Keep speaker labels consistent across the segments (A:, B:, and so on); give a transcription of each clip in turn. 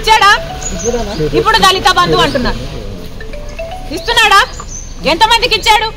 A: ఇచ్చాడా ఇప్పుడు దళిత బంధు అంటున్నాడు ఇస్తున్నాడా ఎంతమందికి ఇచ్చాడు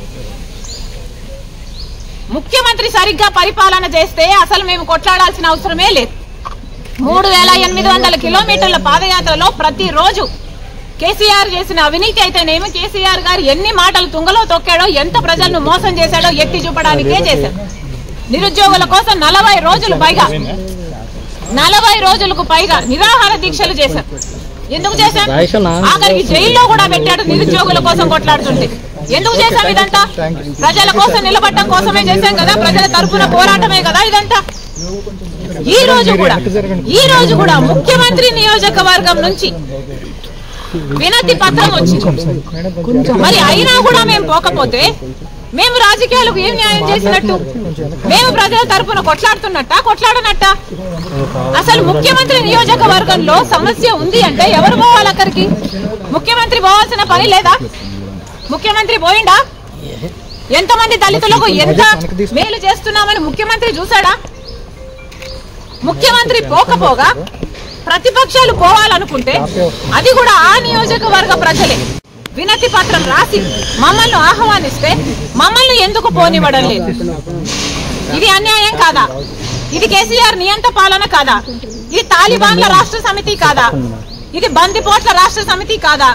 A: ముఖ్యమంత్రి సరిగ్గా పరిపాలన చేస్తే అసలు మేము కొట్లాడాల్సిన అవసరమే లేదు మూడు వేల ఎనిమిది వందల కిలోమీటర్ల పాదయాత్రలో ప్రతిరోజు కేసీఆర్ చేసిన అవినీతి అయితేనేమి కేసీఆర్ గారు ఎన్ని మాటలు తుంగలో తొక్కాడో ఎంత ప్రజలను మోసం చేశాడో ఎత్తి చూపడానికే చేశారు నిరుద్యోగుల కోసం నలభై రోజులు పైగా నలభై రోజులకు పైగా నిరాహార దీక్షలు చేశారు ఎందుకు చేశారు ఆఖరికి జైల్లో కూడా పెట్టాడు నిరుద్యోగుల కోసం కొట్లాడుతుంటే ఎందుకు చేశాం ఇదంతా ప్రజల కోసం నిలబడటం కోసమే చేశాం కదా ప్రజల తరఫున పోరాటమే కదా ఇదంతా ఈ రోజు కూడా ఈ రోజు కూడా ముఖ్యమంత్రి నియోజకవర్గం నుంచి వినతి పత్రం వచ్చింది మరి అయినా కూడా మేము పోకపోతే మేము రాజకీయాలకు ఏం న్యాయం చేసినట్టు మేము ప్రజల తరపున కొట్లాడుతున్నట్ట కొట్లాడనట్ట అసలు ముఖ్యమంత్రి నియోజకవర్గంలో సమస్య ఉంది అంటే ఎవరు పోవాలి అక్కడికి ముఖ్యమంత్రి పోవాల్సిన పని లేదా ముఖ్యమంత్రి పోయిండా ఎంతమంది దళితులకు ఎంత మేలు చేస్తున్నామని ముఖ్యమంత్రి చూసాడా ముఖ్యమంత్రి పోకపోగా ప్రతిపక్షాలు పోవాలనుకుంటే అది కూడా ఆ నియోజకవర్గ ప్రజలే వినతి పత్రం రాసి మమ్మల్ని ఆహ్వానిస్తే మమ్మల్ని ఎందుకు పోనివ్వడం లేదు ఇది అన్యాయం కాదా ఇది కేసీఆర్ నియంత పాలన కాదా ఇది తాలిబాన్ల రాష్ట్ర సమితి కాదా ఇది బందిపోట్ల రాష్ట్ర సమితి కాదా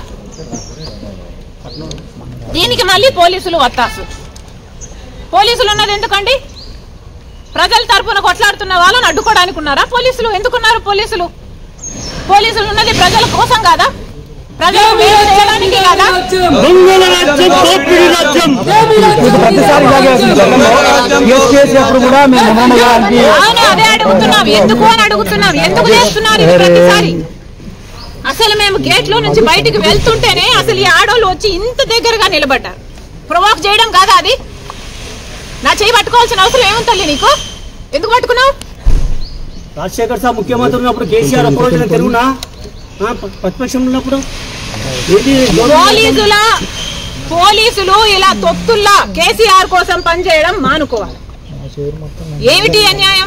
A: దీనికి మళ్ళీ పోలీసులు వత్తాసు పోలీసులు ఉన్నది ఎందుకండి ప్రజల తరపున కొట్లాడుతున్న వాళ్ళని అడ్డుకోవడానికి ఉన్నారా పోలీసులు ఎందుకున్నారు పోలీసులు పోలీసులు ఉన్నది ప్రజల కోసం కాదా ప్రజలు మేలు చేయడానికి కాదా
B: దొంగల రాజ్యం దోపిడీ రాజ్యం
C: ప్రతిసారి ఇలాగే అవుతుంది గతంలో కేసు చేసినప్పుడు కూడా మేము నమోదు గారికి
A: అవును అదే అడుగుతున్నాం ఎందుకు అని అడుగుతున్నాం ఎందుకు చేస్తున్నారు ఇది ప్రతిసారి అసలు మేము గేట్ లో నుంచి బయటికి వెళ్తుంటేనే అసలు ఈ ఆడోళ్ళు వచ్చి ఇంత దగ్గరగా నిలబడ్డారు ప్రొవోక్ చేయడం కాదా అది నా చేయి పట్టుకోవాల్సిన అవసరం ఏముంది తల్లి నీకు ఎందుకు పట్టుకున్నావు
B: రాజశేఖర్ సార్ ముఖ్యమంత్రి ఉన్నప్పుడు కేసీఆర్ ఒక్క రోజున తెలుగునా ఆ, ప- ప్రతిపక్షంలో ఉన్నప్పుడు ఏది
A: పోలీసుల పోలీసులు ఇలా తొత్తుల్లా కేసీఆర్ కోసం పనిచేయడం మానుకోవాలి ఏమిటి అన్యాయం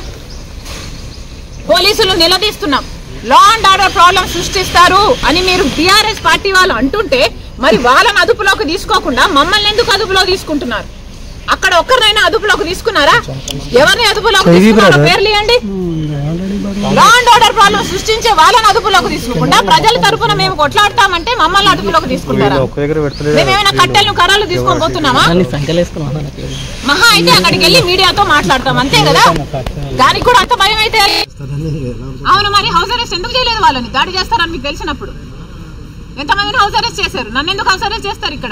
A: పోలీసులు నిలదీస్తున్నాం లా అండ్ ఆర్డర్ ప్రాబ్లం సృష్టిస్తారు అని మీరు బీఆర్ఎస్ పార్టీ వాళ్ళు అంటుంటే మరి వాళ్ళని అదుపులోకి తీసుకోకుండా మమ్మల్ని ఎందుకు అదుపులో తీసుకుంటున్నారు అక్కడ ఒక్కరినైనా అదుపులోకి తీసుకున్నారా ఎవరిని అదుపులోకి తీసుకున్నారో పేర్లు ఇవ్వండి లా అండ్ ఆర్డర్ ప్రాబ్లం సృష్టించే వాళ్ళని అదుపులోకి తీసుకోకుండా ప్రజల తరపున మేము కొట్లాడతామంటే మమ్మల్ని అదుపులోకి తీసుకుంటారా మేమేమైనా కట్టెలను కర్రలు తీసుకొని పోతున్నామా మహా అయితే అక్కడికి వెళ్ళి మీడియాతో మాట్లాడతాం అంతే కదా దానికి కూడా అంత భయం అయితే అవును మరి హౌస్ అరెస్ట్ ఎందుకు చేయలేదు వాళ్ళని దాడి చేస్తారని మీకు తెలిసినప్పుడు ఎంతమందిని హౌస్ అరెస్ట్ చేశారు నన్ను ఎందుకు హౌస్ అరెస్ట్ చేస్తారు ఇక్కడ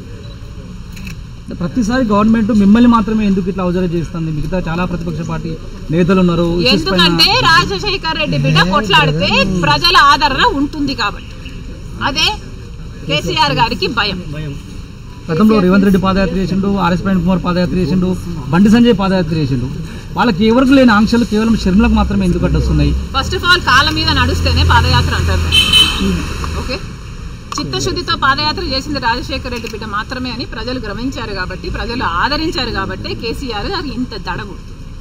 C: ప్రతిసారి గవర్నమెంట్ మిమ్మల్ని మాత్రమే ఎందుకు ఇట్లా అవసరం చేస్తుంది మిగతా చాలా ప్రతిపక్ష పార్టీ నేతలు ఉన్నారు issues పైన
A: ఎందుకంటే రాజశేఖర్ రెడ్డి బిడ్డ కొట్లాడితే ప్రజల ఆదరణ ఉంటుంది కాబట్టి అదే కేసీఆర్ గారికి భయం
C: గతంలో రేవంత్ రెడ్డి పాదయాత్ర చేసిండు ఆర్ఎస్ ప్రవీణ్ కుమార్ పాదయాత్ర చేసిండు బండి సంజయ్ పాదయాత్ర చేసిండు వాళ్ళకి ఎవరికి లేని ఆంక్షలు కేవలం షర్మిలకు మాత్రమే ఎందుకు అడ్డొస్తున్నాయి
A: ఫస్ట్ ఆఫ్ ఆల్ కాళ్ళ మీద నడుస్తేనే పాదయాత్ర అంటారు ఓకే చిత్తశుద్ధితో పాదయాత్ర చేసింది రాజశేఖర రెడ్డి బిడ్డ మాత్రమే అని ప్రజలు గమనించారు కాబట్టి ప్రజలు ఆదరించారు కాబట్టి కేసీఆర్ గారు ఇంత దడగు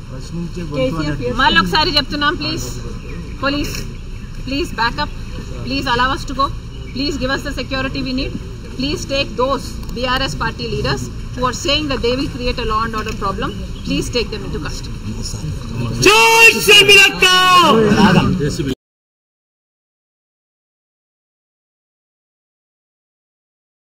A: మళ్ళీ ఒకసారి చెప్తున్నాం please police please backup please allow to go please give us the security we need please take those BRS party leaders who are saying that they will create a law and order problem, please take them into custody.
B: జై శ్రీమిలక్క